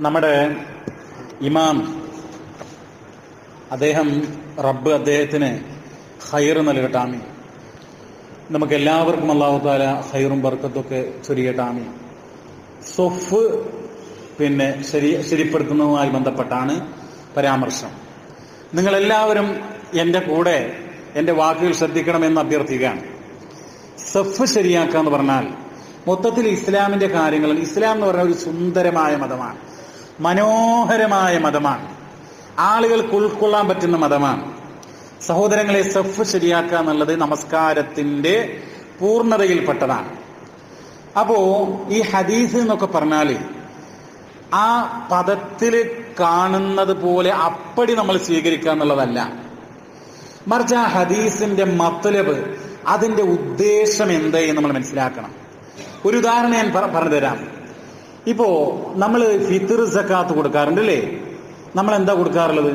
നമ്മുടെ ഇമാം അദ്ദേഹം റബ്ബ് അദ്ദേഹത്തിന് ഹൈർ നൽകട്ടെ ആമീൻ നമുക്ക് എല്ലാവർക്കും അള്ളാഹു താല ഹൈറും ബർക്കത്തൊക്കെ ചൊരിയട്ടെ ആമീൻ സൊഫ് പിന്നെ ശരി ശരിപ്പെടുത്തുന്നതുമായി ബന്ധപ്പെട്ടാണ് പരാമർശം നിങ്ങളെല്ലാവരും എൻ്റെ കൂടെ എൻ്റെ വാക്കുകൾ ശ്രദ്ധിക്കണമെന്ന് അഭ്യർത്ഥിക്കുകയാണ് സഫ് ശരിയാക്കുക എന്ന് പറഞ്ഞാൽ മൊത്തത്തിൽ ഇസ്ലാമിന്റെ കാര്യങ്ങൾ ഇസ്ലാം എന്ന് പറഞ്ഞ ഒരു സുന്ദരമായ മതമാണ് മനോഹരമായ മതമാണ് ആളുകൾക്ക് ഉൾക്കൊള്ളാൻ പറ്റുന്ന മതമാണ് സഹോദരങ്ങളെ സഫ് ശരിയാക്കുക എന്നുള്ളത് നമസ്കാരത്തിന്റെ പൂർണ്ണതയിൽപ്പെട്ടതാണ് അപ്പോ ഈ ഹദീസ് എന്നൊക്കെ പറഞ്ഞാല് ആ പദത്തിൽ കാണുന്നത് പോലെ അപ്പടി നമ്മൾ സ്വീകരിക്കുക എന്നുള്ളതല്ല മറിച്ച് ആ ഹദീസിന്റെ മത്തലബ് അതിന്റെ ഉദ്ദേശം എന്ത് എന്ന് നമ്മൾ മനസ്സിലാക്കണം ഒരു ഉദാഹരണം ഞാൻ പറ- പറഞ്ഞു തരാം ഇപ്പോ നമ്മൾ ഫിത്തർ സക്കാത്ത് കൊടുക്കാറുണ്ട് അല്ലേ നമ്മൾ എന്താ കൊടുക്കാറുള്ളത്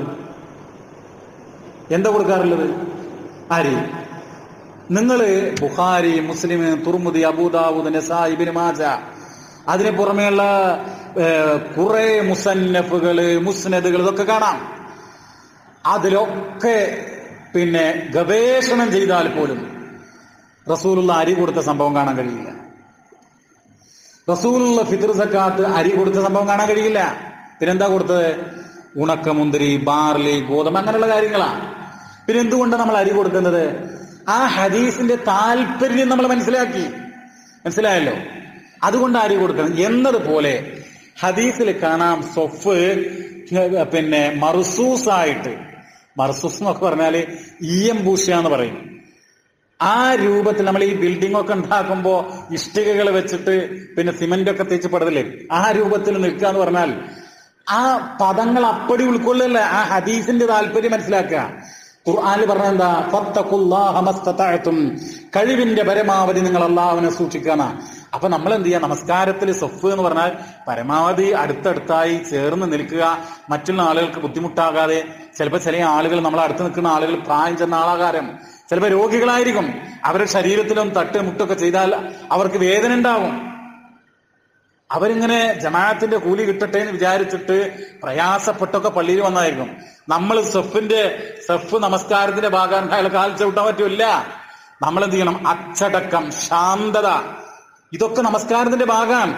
എന്താ കൊടുക്കാറുള്ളത് ആര് നിങ്ങള് ബുഖാരി മുസ്ലിം തുർമുദി അബൂദാവൂദ് നസായിബിന് മാജ അതിന് പുറമെയുള്ള കുറെ മുസന്നഫുകള് മുസ്നദുകൾ ഇതൊക്കെ കാണാം അതിലൊക്കെ പിന്നെ ഗവേഷണം ചെയ്താൽ പോലും റസൂലുള്ള അരി കൊടുത്ത സംഭവം കാണാൻ കഴിയില്ല റസൂലുള്ള ഫിത്ർ സക്കാത്ത് അരി കൊടുത്ത സംഭവം കാണാൻ കഴിയില്ല പിന്നെന്താ കൊടുത്തത് ഉണക്കമുന്തിരി ബാർലി ഗോതമ്പ് അങ്ങനെയുള്ള കാര്യങ്ങളാണ് പിന്നെ എന്തുകൊണ്ടാണ് നമ്മൾ അരി കൊടുക്കുന്നത് ആ ഹദീസിന്റെ താല്പര്യം നമ്മൾ മനസ്സിലാക്കി മനസ്സിലായല്ലോ അതുകൊണ്ട് അരി കൊടുക്കണം എന്നതുപോലെ ഹദീസിൽ കാണാം സൊഫ് പിന്നെ മർസൂസായിട്ട് മർസൂസ് എന്നൊക്കെ പറഞ്ഞാല് ഈയം പൂശ എന്ന് പറയും ആ രൂപത്തിൽ നമ്മൾ ഈ ബിൽഡിംഗ് ഒക്കെ ഉണ്ടാക്കുമ്പോ ഇഷ്ടികകൾ വെച്ചിട്ട് പിന്നെ സിമന്റ് ഒക്കെ തേച്ച് പടതില്ലേ ആ രൂപത്തിൽ നിൽക്കുക എന്ന് പറഞ്ഞാൽ ആ പദങ്ങൾ അപ്പടി ഉൾക്കൊള്ളല്ല ആ ഹദീസിന്റെ താല്പര്യം മനസ്സിലാക്കുക ഖുർആാനിൽ പറഞ്ഞ എന്താ ഫത്തഖുല്ലാഹ മസ്തതഅതും കഴിവിന്റെ പരമാവധി നിങ്ങൾ അള്ളാഹുവിനെ സൂക്ഷിക്കാന അപ്പൊ നമ്മൾ എന്ത് ചെയ്യുക നമസ്കാരത്തിൽ സൊഫ് എന്ന് പറഞ്ഞാൽ പരമാവധി അടുത്തടുത്തായി ചേർന്ന് നിൽക്കുക മറ്റുള്ള ആളുകൾക്ക് ബുദ്ധിമുട്ടാകാതെ ചിലപ്പോൾ ചില ആളുകൾ നമ്മൾ അടുത്ത് നിൽക്കുന്ന ആളുകൾ പ്രായം ചെന്ന ആളാകാരം ചിലപ്പോൾ രോഗികളായിരിക്കും അവരുടെ ശരീരത്തിലും തട്ട് മുട്ടൊക്കെ ചെയ്താൽ അവർക്ക് വേദന ഉണ്ടാവും അവരിങ്ങനെ ജമാഅത്തിന്റെ കൂലി കിട്ടട്ടെ എന്ന് വിചാരിച്ചിട്ട് പ്രയാസപ്പെട്ടൊക്കെ പള്ളിയിൽ വന്നായിരിക്കും നമ്മൾ സെഫിന്റെ സെഫ് നമസ്കാരത്തിന്റെ ഭാഗം അയാൾ കാൽ ചവിട്ടാൻ പറ്റൂല നമ്മൾ എന്ത് ചെയ്യണം അച്ചടക്കം ശാന്തത ഇതൊക്കെ നമസ്കാരത്തിന്റെ ഭാഗമാണ്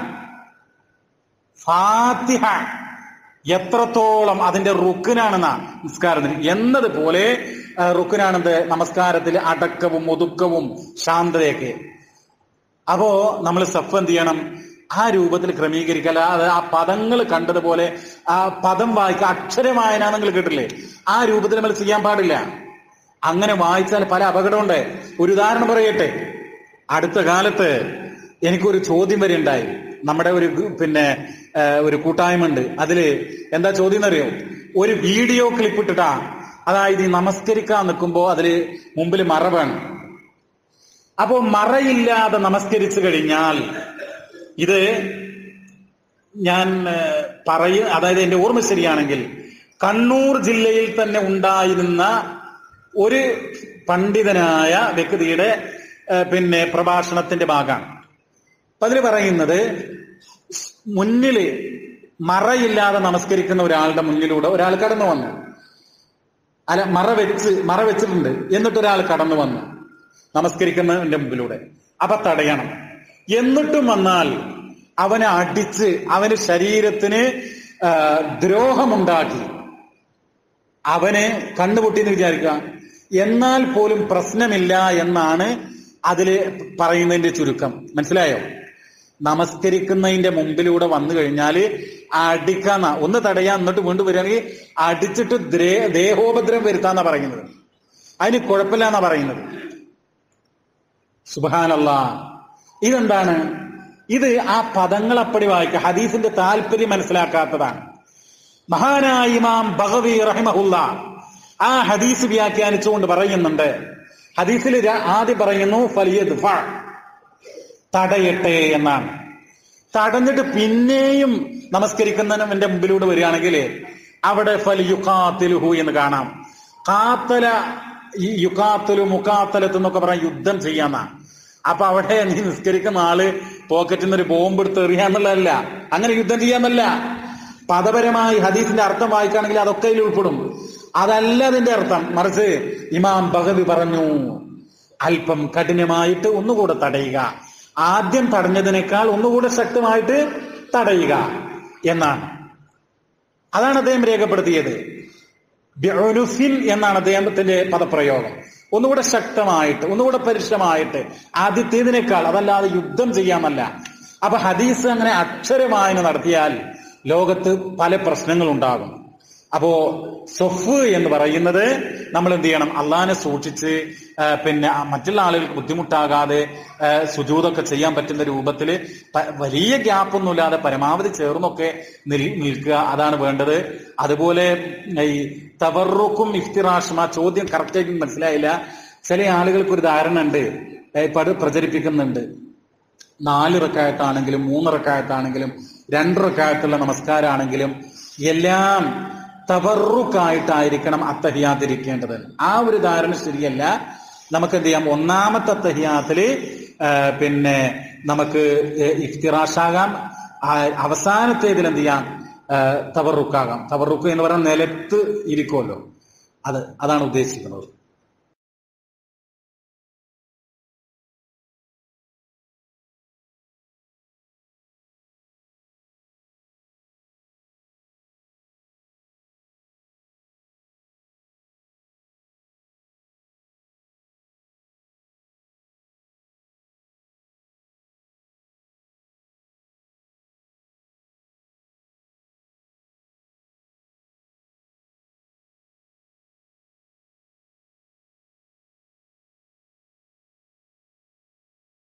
ഫാത്തിഹ എത്രത്തോളം അതിന്റെ റുക്കിനാണെന്ന നമസ്കാരത്തിന് എന്നതുപോലെ ആ, റുക്കിനാണെന്ത് നമസ്കാരത്തിൽ അടക്കവും ഒതുക്കവും ശാന്തതയൊക്കെ അപ്പോ നമ്മൾ സഫ് എന്ത് ചെയ്യണം ആ രൂപത്തിൽ ക്രമീകരിക്കുക അല്ലാതെ ആ പദങ്ങൾ കണ്ടതുപോലെ ആ പദം വായിക്കുക അക്ഷരവായന നിങ്ങൾ കേട്ടില്ലേ ആ രൂപത്തിൽ നമ്മൾ ചെയ്യാൻ പാടില്ല അങ്ങനെ വായിച്ചാൽ പല അപകടമുണ്ട് ഒരു ഉദാഹരണം പറയട്ടെ അടുത്ത കാലത്ത് എനിക്കൊരു ചോദ്യം വരെ ഉണ്ടായി നമ്മുടെ ഒരു ഗ്രൂ- പിന്നെ ആ, ഒരു കൂട്ടായ്മ ഉണ്ട് അതില് എന്താ ചോദ്യം എന്നറിയോ ഒരു വീഡിയോ ക്ലിപ്പ് ഇട്ടിട്ടാ അതായത് ഈ നമസ്കരിക്കാൻ നിൽക്കുമ്പോ അതില് മുമ്പിൽ മറ വേണം അപ്പോ മറയില്ലാതെ നമസ്കരിച്ചു കഴിഞ്ഞാൽ ഇത് ഞാൻ ഏഹ്, പറയ അതായത് എന്റെ ഓർമ്മ ശരിയാണെങ്കിൽ കണ്ണൂർ ജില്ലയിൽ തന്നെ ഉണ്ടായിരുന്ന ഒരു പണ്ഡിതനായ വ്യക്തിയുടെ ഏഹ്, പിന്നെ പ്രഭാഷണത്തിന്റെ ഭാഗമാണ് അപ്പൊ അതിൽ പറയുന്നത് മുന്നില് മറയില്ലാതെ നമസ്കരിക്കുന്ന ഒരാളുടെ മുന്നിലൂടെ ഒരാൾ കടന്നു വന്നു അല്ല മറ വെച്ച് മറ വെച്ചിട്ടുണ്ട് എന്നിട്ട് ഒരാൾ കടന്നു വന്നു നമസ്കരിക്കുന്നതിന്റെ മുമ്പിലൂടെ അപ്പൊ തടയണം എന്നിട്ടും വന്നാൽ അവനെ അടിച്ച് അവന് ശരീരത്തിന് ആ, ദ്രോഹമുണ്ടാക്കി അവനെ കണ്ണുപൊട്ടി എന്ന് വിചാരിക്കുക എന്നാൽ പോലും പ്രശ്നമില്ല എന്നാണ് അതില് പറയുന്നതിന്റെ ചുരുക്കം മനസ്സിലായോ നമസ്കരിക്കുന്നതിന്റെ മുമ്പിലൂടെ വന്നു കഴിഞ്ഞാല് അടിക്കാന്ന ഒന്ന് തടയാൻ എന്നിട്ട് വീണ്ടും വരികയാണെങ്കിൽ അടിച്ചിട്ട് ദ്രേ- ദേഹോപദ്രവം വരുത്താന്നാ പറയുന്നത് അതിന് കുഴപ്പമില്ല എന്നാ പറയുന്നത് സുബാനല്ല ഇതെന്താണ് ഇത് ആ പദങ്ങൾ അപ്പടി വായിക്കുക ഹദീസിന്റെ താല്പര്യം മനസ്സിലാക്കാത്തതാണ് മഹാനായ ഇമാം ബഹവി റഹിമഹുല്ല ആ ഹദീസ് വ്യാഖ്യാനിച്ചുകൊണ്ട് പറയുന്നുണ്ട് ഹദീസിൽ ര- ആദ്യം പറയുന്നു ഫലിയത് തടയട്ടെ എന്നാണ് തടഞ്ഞിട്ട് പിന്നെയും നമസ്കരിക്കുന്നതിന്റെ മുമ്പിലൂടെ വരികയാണെങ്കിൽ അവിടെ ഫൽ യുക്കാത്തിലുഹു എന്ന് കാണാം കാത്തല ഈ യുക്കാത്തലു മുക്കാത്തലത്ത് എന്നൊക്കെ പറയാൻ യുദ്ധം ചെയ്യാന്നാ അപ്പൊ അവിടെ നീ നിസ്കരിക്കുന്ന ആള് പോക്കറ്റിൽ നിന്ന് ഒരു ബോംബ് എടുത്ത് എറിയാന്നുള്ളതല്ല അങ്ങനെ യുദ്ധം ചെയ്യാന്നല്ല പദപരമായി ഹദീസിന്റെ അർത്ഥം വായിക്കുകയാണെങ്കിൽ അതൊക്കെ ഇതിൽ ഉൾപ്പെടും അതല്ല അതിന്റെ അർത്ഥം മറിച്ച് ഇമാം ബഹദി പറഞ്ഞു അല്പം കഠിനമായിട്ട് ഒന്നുകൂടെ തടയുക ആദ്യം തടഞ്ഞതിനേക്കാൾ ഒന്നുകൂടെ ശക്തമായിട്ട് തടയുക എന്നാണ് അതാണ് അദ്ദേഹം രേഖപ്പെടുത്തിയത് ബിഉനുഫിൻ എന്നാണ് അദ്ദേഹത്തിന്റെ പദപ്രയോഗം ഒന്നുകൂടെ ശക്തമായിട്ട് ഒന്നുകൂടെ പരുഷമായിട്ട് ആദ്യത്തേതിനേക്കാൾ അതല്ലാതെ യുദ്ധം ചെയ്യാമല്ല അപ്പൊ ഹദീസ് അങ്ങനെ അക്ഷരമായന നടത്തിയാൽ ലോകത്ത് പല പ്രശ്നങ്ങൾ ഉണ്ടാകും അപ്പോ സൊഫ് എന്ന് പറയുന്നത് നമ്മൾ എന്ത് ചെയ്യണം അള്ളാഹിനെ സൂക്ഷിച്ച് ആ, പിന്നെ ആ മറ്റുള്ള ആളുകൾക്ക് ബുദ്ധിമുട്ടാകാതെ ആ, സുജൂതൊക്കെ ചെയ്യാൻ പറ്റുന്ന രൂപത്തിൽ വലിയ ഗ്യാപ്പൊന്നുമില്ലാതെ പരമാവധി ചേർന്നൊക്കെ നിൽ- നിൽക്കുക അതാണ് വേണ്ടത് അതുപോലെ ഈ തവറുക്കും ഇഫ്തിറാഷും ആ ചോദ്യം കറക്റ്റായിട്ട് മനസ്സിലായില്ല ചില ആളുകൾക്ക് ഒരു ധാരണ ഉണ്ട് ഏ, ഇപ്പൊ അത് പ്രചരിപ്പിക്കുന്നുണ്ട് നാല് റക്കായത്താണെങ്കിലും മൂന്ന് റക്കായത്താണെങ്കിലും രണ്ട് റക്കായത്തുള്ള നമസ്കാരമാണെങ്കിലും എല്ലാം തവറുക്കായിട്ടായിരിക്കണം അത്തഹിയാത്തിരിക്കേണ്ടത് ആ ഒരു ധാരണ ശരിയല്ല നമുക്ക് എന്ത് ചെയ്യാം ഒന്നാമത്തെ അത്തഹിയാത്തില് പിന്നെ നമുക്ക് ഇഫ്തിറാഷാകാം ആ, അവസാനത്തേതിൽ എന്ത് ചെയ്യാം ആ, തവറുക്കാകാം തവറുക്ക് എന്ന് പറഞ്ഞാൽ നിലത്ത് ഇരിക്കുമല്ലോ അത് അതാണ് ഉദ്ദേശിക്കുന്നത്